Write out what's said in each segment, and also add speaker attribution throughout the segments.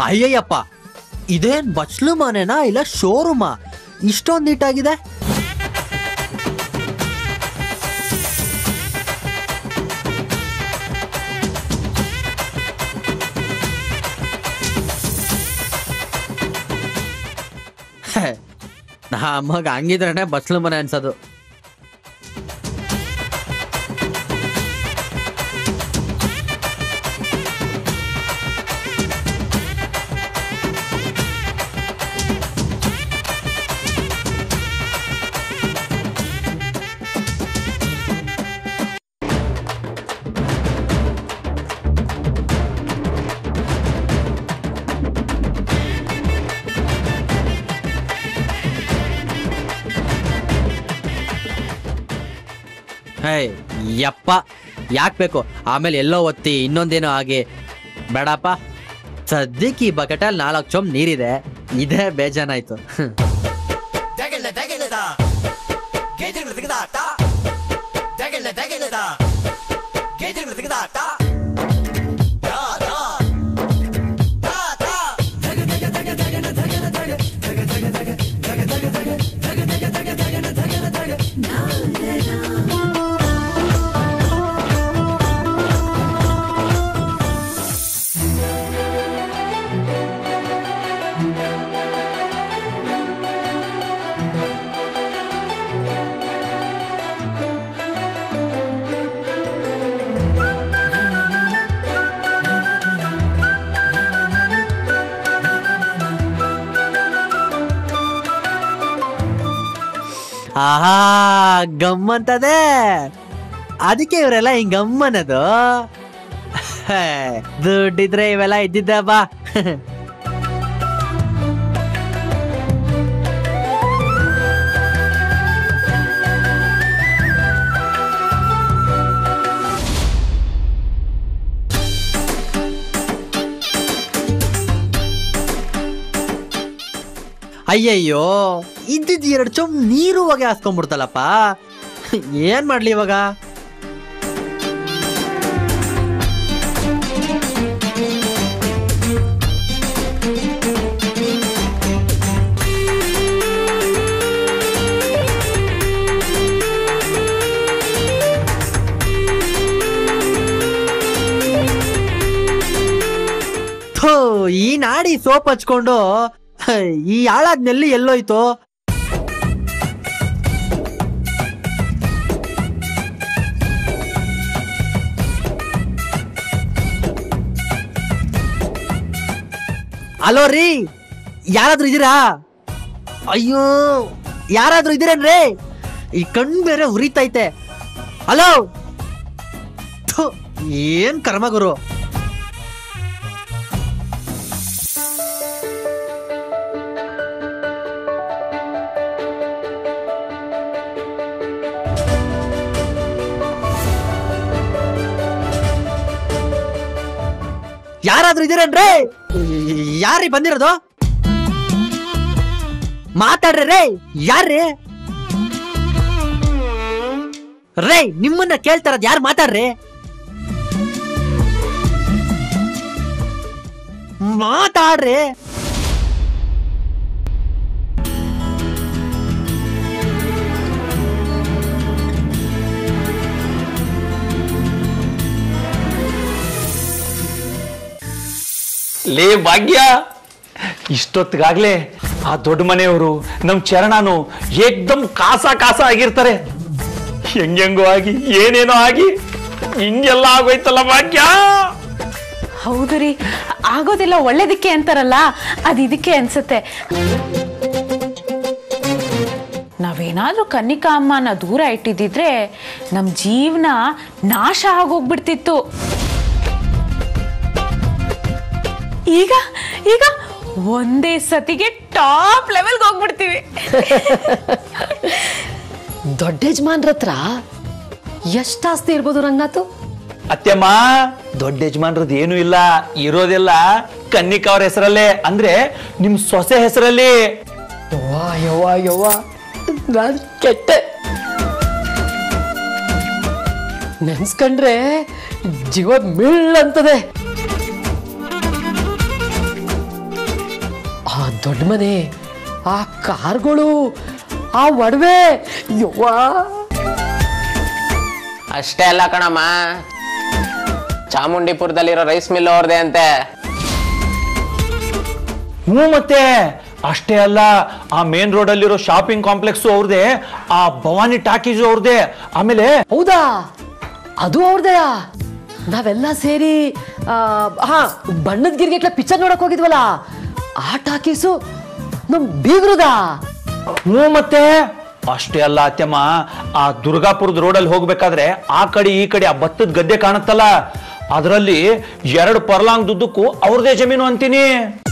Speaker 1: ಅಯ್ಯಯ್ಯಪ್ಪ ಇದೇನ್ ಬಚ್ಲು ಮನೆನಾ ಇಲ್ಲ ಶೋರೂಮಾ ಇಷ್ಟೊಂದು ನೀಟಾಗಿದೆ ನಮಗ ಹಂಗಿದ್ರೇನೆ ಬಚ್ಲು ಮನೆ ಅನ್ಸೋದು ಹೇ ಯಪ್ಪ ಯಾಕೆ ಬೇಕು ಆಮೇಲೆ ಎಲ್ಲೋ ಒತ್ತಿ ಇನ್ನೊಂದೇನೋ ಆಗಿ ಬೇಡಪ್ಪ ಸದ್ಯಕ್ಕೆ ಈ ಬಕೆಟಲ್ಲಿ ನಾಲ್ಕು ಚೊಂಬ್ ನೀರಿದೆ ಇದೇ ಬೇಜಾನಾಯ್ತು ಹ್ಮ್. ಆಹಾ ಗಮ್ಮಂತದೆ ಅದಕ್ಕೆ ಇವರೆಲ್ಲ ಹಿಂಗ್ ಗಮ್ಮನದು ಹೇ, ದುಡ್ಡಿದ್ರೆ ಇವೆಲ್ಲ ಇದ್ದಿದ್ದ ಬಾ ಅಯ್ಯಯ್ಯೋ ಇದ್ದಿದ್ ಎರಡು ಚೊಂಬ್ ನೀರು ಹೊಗೆ ಹಾಸ್ಕೊಂಡ್ಬಿಡ್ತಲ್ಲಪ್ಪ ಏನ್ ಮಾಡ್ಲಿ ಇವಾಗ ಥೋ ಈ ನಾಡಿ ಸೋಪ್ ಹಚ್ಕೊಂಡು ಹೈ, ಈ ಹಾಳಾದ್ ನೆಲ್ಲಿ ಎಲ್ಲೋಯ್ತು ಅಲೋ ರೀ ಯಾರಾದ್ರೂ ಇದೀರಾ ಅಯ್ಯೋ ಯಾರಾದ್ರೂ ಇದೀರೇನ್ರಿ ಈ ಕಣ್ ಬೇರೆ ಉರಿತೈತೆ ಹಲೋ ಥು, ಏನ್ ಕರ್ಮ ಗುರು ಯಾರಾದ್ರೂ ಇದೀರೇನ್ರಿ ಯಾರ್ರಿ ಬಂದಿರೋದು ಮಾತಾಡ್ರಿ ರೇ ಯಾರ್ರಿ ರೇ ನಿಮ್ಮನ್ನ ಕೇಳ್ತಾರದ್ ಯಾರು ಮಾತಾಡ್ರಿ ಮಾತಾಡ್ರಿ
Speaker 2: ಲೇ ಭಾಗ್ಯ ಇಷ್ಟೊತ್ತಿಗಾಗ್ಲೇ ಆ ದೊಡ್ಡ ಮನೆಯವರು ನಮ್ ಚರಣನು ಏಕ್ದಮ್ ಕಾಸ ಕಾಸ ಆಗಿರ್ತಾರೆ ಹೆಂಗೆಂಗೋ ಆಗಿ ಏನೇನೋ ಆಗಿ ಹಿಂಗೆಲ್ಲ ಆಗೋಯ್ತಲ್ಲ ಭಾಗ್ಯ
Speaker 3: ಹೌದು ರೀ ಆಗೋದಿಲ್ಲ ಒಳ್ಳೇದಕ್ಕೆ ಅಂತಾರಲ್ಲ ಅದು ಇದಕ್ಕೆ ಅನ್ಸುತ್ತೆ ನಾವೇನಾದ್ರೂ ಕನ್ನಿಕಾ ಅಮ್ಮನ ದೂರ ಇಟ್ಟಿದ್ದಿದ್ರೆ ನಮ್ಮ ಜೀವನ ನಾಶ ಆಗೋಗ್ಬಿಡ್ತಿತ್ತು ಈಗ ಈಗ ಒಂದೇ ಸತಿಗೆ ಟಾಪ್ ಲೆವೆಲ್ಗೆ ಹೋಗ್ಬಿಡ್ತೀವಿ
Speaker 4: ದೊಡ್ಡ ಯಜಮಾನ್ರ ಹತ್ರ ಎಷ್ಟು ಆಸ್ತಿ ಇರ್ಬೋದು ರಂಗನಾಥ್
Speaker 2: ಅತ್ತೆಮ್ಮ ದೊಡ್ಡ ಯಜಮಾನ್ರದ್ದು ಏನೂ ಇಲ್ಲ ಇರೋದೆಲ್ಲ ಕನ್ನಿಕಾ ಅವ್ರ ಹೆಸರಲ್ಲೇ ಅಂದ್ರೆ ನಿಮ್ ಸೊಸೆ ಹೆಸರಲ್ಲಿ
Speaker 4: ಯವ್ವ ಯವ್ವ ಯವ್ವ ನಾನು ಕೆಟ್ಟೆ ನೆನ್ಸ್ಕೊಂಡ್ರೆ ಜೀವ ಮಿಳ್ ಅಂತದೆ ದೊಡ್ಡ ಮನೆ ಆ ಕಾರ್ಗಳು ಆ ಒಡವೆ ಯವ್ವಾ
Speaker 5: ಅಷ್ಟೇ ಅಲ್ಲ ಕಣಮ್ಮ ಚಾಮುಂಡಿಪುರದಲ್ಲಿರೋ ರೈಸ್ ಮಿಲ್ ಅವ್ರದೇ ಅಂತೆ
Speaker 2: ಹ್ಞೂ ಮತ್ತೆ ಅಷ್ಟೇ ಅಲ್ಲ ಆ ಮೇನ್ ರೋಡ್ ಅಲ್ಲಿರೋ ಶಾಪಿಂಗ್ ಕಾಂಪ್ಲೆಕ್ಸ್ ಅವ್ರದೇ ಆ ಭವಾನಿ ಟಾಕೀಸ್ ಅವ್ರದೇ ಆಮೇಲೆ
Speaker 4: ಹೌದಾ ಅದು ಅವ್ರದೆಯಾ ನಾವೆಲ್ಲ ಸೇರಿ ಆ, ಹಾ ಬಣ್ಣದ ಗಿರ್ಗೆಟ್ಲ ಪಿಕ್ಚರ್ ನೋಡಕ್ ಹೋಗಿದ್ವಲ್ಲ ಆ ಟಾಕೀಸು ನಮ್ ಬೀಗ್ರುದಾ
Speaker 2: ಹ್ಞೂ ಮತ್ತೆ ಅಷ್ಟೇ ಅಲ್ಲ ಅತ್ಯಮ್ಮ ಆ ದುರ್ಗಾಪುರದ ರೋಡಲ್ಲಿ ಹೋಗ್ಬೇಕಾದ್ರೆ ಆ ಕಡೆ ಈ ಕಡೆ ಆ ಭತ್ತದ ಗದ್ದೆ ಕಾಣುತ್ತಲ್ಲ ಅದರಲ್ಲಿ ಎರಡು ಪರ್ಲಾಂಗ್ ದುದ್ದಕ್ಕೂ ಅವ್ರದೇ ಜಮೀನು ಅಂತೀನಿ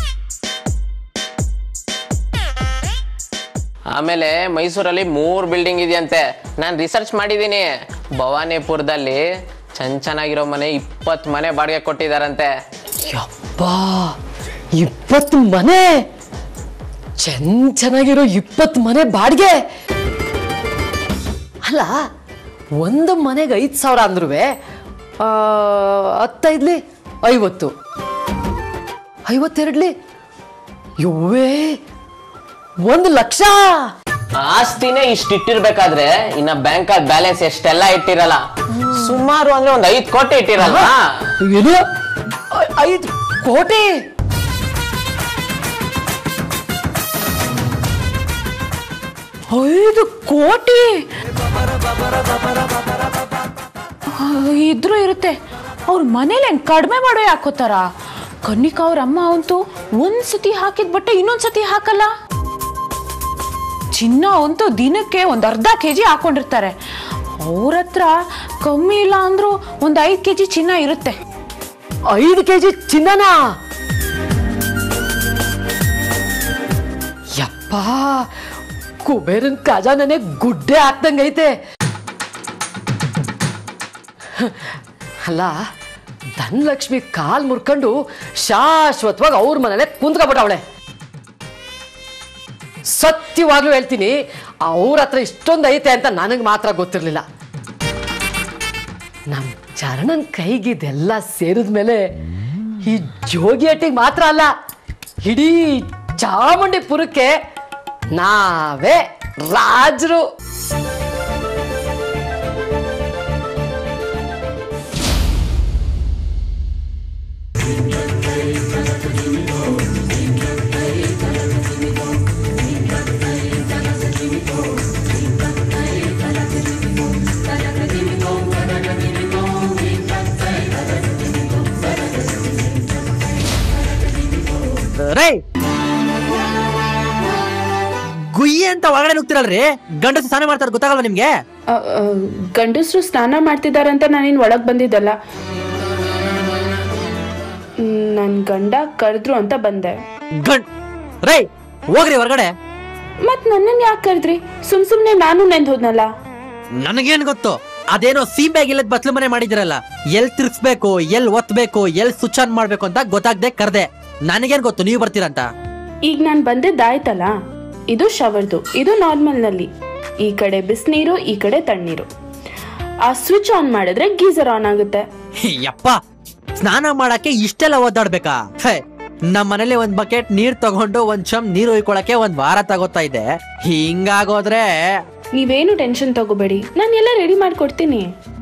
Speaker 5: ಆಮೇಲೆ ಮೈಸೂರಲ್ಲಿ ಮೂರ್ ಬಿಲ್ಡಿಂಗ್ ಇದೆಯಂತೆ ನಾನು ರಿಸರ್ಚ್ ಮಾಡಿದ್ದೀನಿ ಭವಾನಿಪುರದಲ್ಲಿ ಚೆನ್ನ ಚೆನ್ನಾಗಿರೋ ಮನೆ ಇಪ್ಪತ್ತು ಮನೆ ಬಾಡಿಗೆ ಕೊಟ್ಟಿದಾರಂತೆ
Speaker 4: ಯಪ್ಪಾ ಇಪ್ಪತ್ತು ಮನೆ ಚೆನ್ ಚೆನ್ನಾಗಿರೋ ಇಪ್ಪತ್ತು ಮನೆ ಬಾಡಿಗೆ ಅಲ್ಲ ಒಂದು ಮನೆಗೆ ಐದು ಸಾವಿರ ಅಂದ್ರೂ ಹತ್ತೈದ್ಲಿ ಐವತ್ತು ಐವತ್ತೆರಡ್ಲಿ ಯುವೇ ಒಂದು ಲಕ್ಷ
Speaker 5: ಆಸ್ತಿನೇ ಇಷ್ಟ ಇಟ್ಟಿರ್ಬೇಕಾದ್ರೆ ಇನ್ನ ಬ್ಯಾಂಕ್ ಅಲ್ಲಿ ಬ್ಯಾಲೆನ್ಸ್ ಎಷ್ಟೆಲ್ಲ ಇಟ್ಟಿರಲ್ಲ ಸುಮಾರು ಅಂದ್ರೆ ಒಂದ್ ಐದ್ ಕೋಟಿ ಇಟ್ಟಿರಲ್ಲ
Speaker 4: ಏನು ಐ- ಐದು ಕೋಟಿ
Speaker 3: ಐದು ಕೋಟಿ ಆ, ಇದ್ರೂ ಇರುತ್ತೆ ಅವ್ರ ಮನೇಲಿ ಹೆಂಗ್ ಕಡಿಮೆ ಮಾಡೋ ಹಾಕೋತಾರ ಕನ್ನಿಕಾ ಅವ್ರ ಅಮ್ಮ ಅಂತೂ ಒಂದ್ ಸತಿ ಹಾಕಿದ ಬಟ್ಟೆ ಇನ್ನೊಂದ್ ಸತಿ ಹಾಕಲ್ಲ ಚಿನ್ನ ಅಂತೂ ದಿನಕ್ಕೆ ಒಂದ್ ಅರ್ಧ ಕೆ ಜಿ ಹಾಕೊಂಡಿರ್ತಾರೆ ಅವ್ರ ಹತ್ರ ಕಮ್ಮಿ ಇಲ್ಲ ಅಂದ್ರೂ ಒಂದ್ ಐದ್ ಕೆ ಜಿ ಚಿನ್ನ ಇರುತ್ತೆ
Speaker 4: ಐದು ಕೆಜಿ ಚಿನ್ನನ ಯಪ್ಪ ಕುಬೇರನ್ ಖಜಾನೆ ಗುಡ್ಡೆ ಹಾಕ್ದಂಗೈತೆ ಅಲ್ಲ ಧನಲಕ್ಷ್ಮಿ ಕಾಲ್ ಮುರ್ಕೊಂಡು ಶಾಶ್ವತವಾಗಿ ಅವ್ರ ಮನೇಲೆ ಕುಂತ್ಕೊಬಿಟ್ಟವಳೆ ಸತ್ಯವಾಗ್ಲೂ ಹೇಳ್ತೀನಿ ಅವ್ರ ಹತ್ರ ಇಷ್ಟೊಂದು ಐತೆ ಅಂತ ನನಗೆ ಮಾತ್ರ ಗೊತ್ತಿರಲಿಲ್ಲ ನಮ್ ಚರಣನ್ ಕೈಗಿದೆಲ್ಲ ಸೇರಿದ್ಮೇಲೆ ಈ ಜೋಗಿ ಹಟ್ಟಿಗೆ ಮಾತ್ರ ಅಲ್ಲ ಇಡೀ ಚಾಮುಂಡಿಪುರಕ್ಕೆ ನಾವೇ ರಾಜರು
Speaker 1: ರೈ ಗುಯ್ಯಿ ಅಂತ ಒಳಗಡೆ ನುಗ್ತಿರಲ್ರಿ ಗಂಡಸು ಸ್ನಾನ ಮಾಡ್ತಾರೆ ಗೊತ್ತಾಗಲ್ವಾ ನಿಮ್ಗೆ
Speaker 6: ಗಂಡಸರು ಸ್ನಾನ ಮಾಡ್ತಿದ್ದಾರೆ ಅಂತ ನಾನಿನ್ ಒಳಗ್ ಬಂದಿದ್ದಲ್ಲ ನನ್ನ ಗಂಡ ಕರೆದ್ರು ಅಂತ ಬಂದೆ
Speaker 1: ಗಂಡ್ ರೈ ಹೋಗ್ರಿ ಹೊರಗಡೆ
Speaker 6: ಮತ್ ನನ್ನನ್ ಯಾಕೆ ಕರೆದ್ರಿ ಸುಮ್ ಸುಮ್ನೆ ನಾನು ನೆಂದ್ ಹೋದ್ನಲ್ಲ
Speaker 1: ನನಗೇನ್ ಗೊತ್ತು ಅದೇನೋ ಸೀಬೆಗ್ ಇಲ್ಲದ ಬತ್ಲು ಮನೆ ಮಾಡಿದಿರಲ್ಲ ಎಲ್ ತಿರ್ಸ್ಬೇಕು ಎಲ್ ಒತ್ಬೇಕು ಎಲ್ ಸ್ವಿಚ್ ಆನ್ ಮಾಡ್ಬೇಕು ಅಂತ ಗೊತ್ತಾಗ್ದೆ ಕರ್ದೆ ನನಗೇನ್ ಗೊತ್ತು ನೀವು ಬರ್ತೀರಂತ
Speaker 6: ಈಗ ನಾನು ಬಂದಿದ್ದಾಯ್ತಲ್ಲ ಇದು ಶವರ್ದು ಇದು ನಾರ್ಮಲ್ ನಲ್ಲಿ ಈ ಕಡೆ ಬಿಸಿನೀರು ಈ ಕಡೆ ತಣ್ಣೀರು ಆ ಸ್ವಿಚ್ ಆನ್ ಮಾಡಿದ್ರೆ ಗೀಸರ್ ಆನ್ ಆಗುತ್ತೆ
Speaker 1: ಯಪ್ಪ ಸ್ನಾನ ಮಾಡಕ್ಕೆ ಇಷ್ಟೆಲ್ಲ ಓದಾಡ್ಬೇಕಾ ಹೇ ನಮ್ಮ ಮನೇಲಿ ಒಂದ್ ಬಕೆಟ್ ನೀರ್ ತಗೊಂಡು ಒಂದ್ ಚಮ್ ನೀರು ಒಯ್ಕೊಳಕ್ಕೆ ಒಂದ್ ವಾರ ತಗೋತಾ ಇದೆ ಹಿಂಗಾಗೋದ್ರೆ
Speaker 6: ನೀವೇನು ಟೆನ್ಷನ್ ತಗೋಬೇಡಿ ನಾನು ಎಲ್ಲ ರೆಡಿ ಮಾಡ್ಕೊಡ್ತೀನಿ